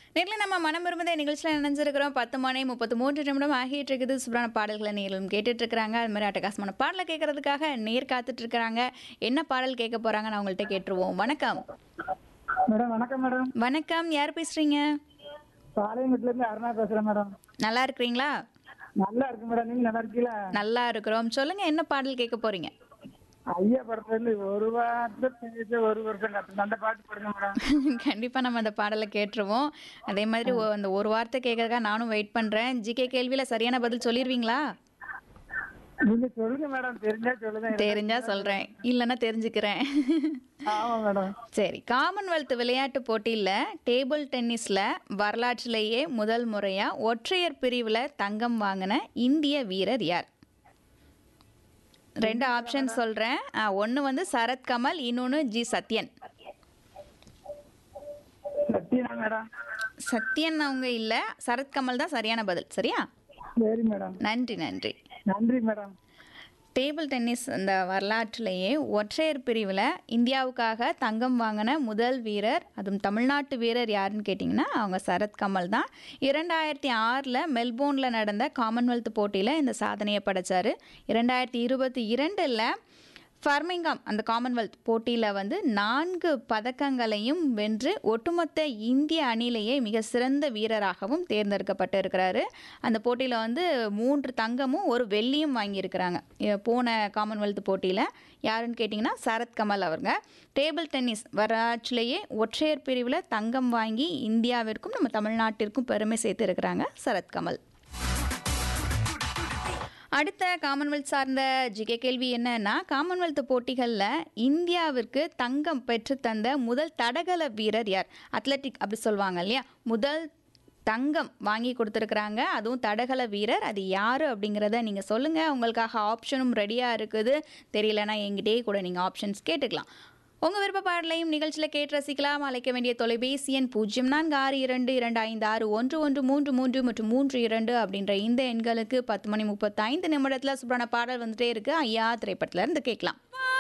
நேரில் நம்ம மனம் விரும்புத நிகழ்ச்சியில் நினைஞ்சிருக்கிறோம் பத்து மணி முப்பத்து மூன்று நிமிடம் ஆகிட்டு இருக்குது சூப்பரான பாடல்களை நேர்களும் கேட்டுட்டு இருக்கிறாங்க அது மாதிரி அட்டகாசமான பாடலை கேட்கறதுக்காக நேர் காத்துட்டு இருக்கிறாங்க என்ன பாடல் கேட்க போறாங்கன்னு அவங்கள்ட்ட கேட்டுருவோம் வணக்கம் மேடம் வணக்கம் மேடம் வணக்கம் யார் பேசுறீங்க பாளையங்குட்டில இருந்து அருணா பேசுறேன் மேடம் நல்லா இருக்கிறீங்களா நல்லா இருக்கு மேடம் நீங்க நல்லா இருக்கீங்களா நல்லா இருக்கிறோம் சொல்லுங்க என்ன பாடல் கேட்க போறீங்க ஐயா படத்துல இருந்து ஒரு வாரத்தை பேச ஒரு வருஷம் கத்து அந்த பாட்டு போடுங்க மேடம் கண்டிப்பா நம்ம அந்த பாடலை கேட்டுருவோம் அதே மாதிரி ஒ- அந்த ஒரு வார்த்தை கேட்கறதுக்காக நானும் வெயிட் பண்றேன் ஜிகே கேள்வியில சரியான பதில் சொல்லிடுவீங்களா நீங்க சொல்லுங்க மேடம் தெரிஞ்சா சொல்லுங்க தெரிஞ்சா சொல்றேன் இல்லைன்னா தெரிஞ்சுக்கிறேன் ஆமா மேடம் சரி காமன்வெல்த் விளையாட்டு போட்டியில் டேபிள் டென்னிஸில் வரலாற்றிலேயே முதல் முறையாக ஒற்றையர் பிரிவில் தங்கம் வாங்கின இந்திய வீரர் யார் ரெண்டு ஆப்ஷன் சொல்கிறேன் ஒன்று வந்து சரத் கமல் இன்னொன்று ஜி சத்யன் சத்தியனா மேடம் சத்யன் அவங்க இல்லை சரத் கமல் தான் சரியான பதில் சரியா சரி மேடம் நன்றி நன்றி நன்றி மேடம் டேபிள் டென்னிஸ் அந்த வரலாற்றிலேயே ஒற்றையர் பிரிவில் இந்தியாவுக்காக தங்கம் வாங்கின முதல் வீரர் அதுவும் தமிழ்நாட்டு வீரர் யாருன்னு கேட்டிங்கன்னா அவங்க சரத் கமல் தான் இரண்டாயிரத்தி ஆறில் மெல்போர்னில் நடந்த காமன்வெல்த் போட்டியில் இந்த சாதனையை படைச்சார் இரண்டாயிரத்தி இருபத்தி இரண்டில் ஃபர்மிங்காம் அந்த காமன்வெல்த் போட்டியில் வந்து நான்கு பதக்கங்களையும் வென்று ஒட்டுமொத்த இந்திய அணியிலேயே மிக சிறந்த வீரராகவும் தேர்ந்தெடுக்கப்பட்டு இருக்கிறாரு அந்த போட்டியில் வந்து மூன்று தங்கமும் ஒரு வெள்ளியும் வாங்கியிருக்கிறாங்க இ- போன காமன்வெல்த் போட்டியில் யாருன்னு கேட்டிங்கன்னா சரத் கமல் அவங்க டேபிள் டென்னிஸ் வரலாற்றிலேயே ஒற்றையர் பிரிவில் தங்கம் வாங்கி இந்தியாவிற்கும் நம்ம தமிழ்நாட்டிற்கும் பெருமை சேர்த்து சரத் கமல் அடுத்த காமன்வெல்த் சார்ந்த ஜிகே கேள்வி என்னன்னா காமன்வெல்த் போட்டிகளில் இந்தியாவிற்கு தங்கம் பெற்று தந்த முதல் தடகள வீரர் யார் அத்லட்டிக் அப்படி சொல்லுவாங்க இல்லையா முதல் தங்கம் வாங்கி கொடுத்துருக்குறாங்க அதுவும் தடகள வீரர் அது யார் அப்படிங்கிறத நீங்கள் சொல்லுங்கள் உங்களுக்காக ஆப்ஷனும் ரெடியாக இருக்குது தெரியலனா எங்கிட்டே கூட நீங்கள் ஆப்ஷன்ஸ் கேட்டுக்கலாம் உங்கள் விருப்ப பாடலையும் நிகழ்ச்சியில் கேட்டு ரசிக்கலாம் அழைக்க வேண்டிய தொலைபேசி எண் பூஜ்ஜியம் நான்கு ஆறு இரண்டு இரண்டு ஐந்து ஆறு ஒன்று ஒன்று மூன்று மூன்று மற்றும் மூன்று இரண்டு அப்படின்ற இந்த எண்களுக்கு பத்து மணி முப்பத்தைந்து நிமிடத்தில் சூப்பரான பாடல் வந்துட்டே இருக்கு ஐயா திரைப்படத்துல இருந்து கேட்கலாம்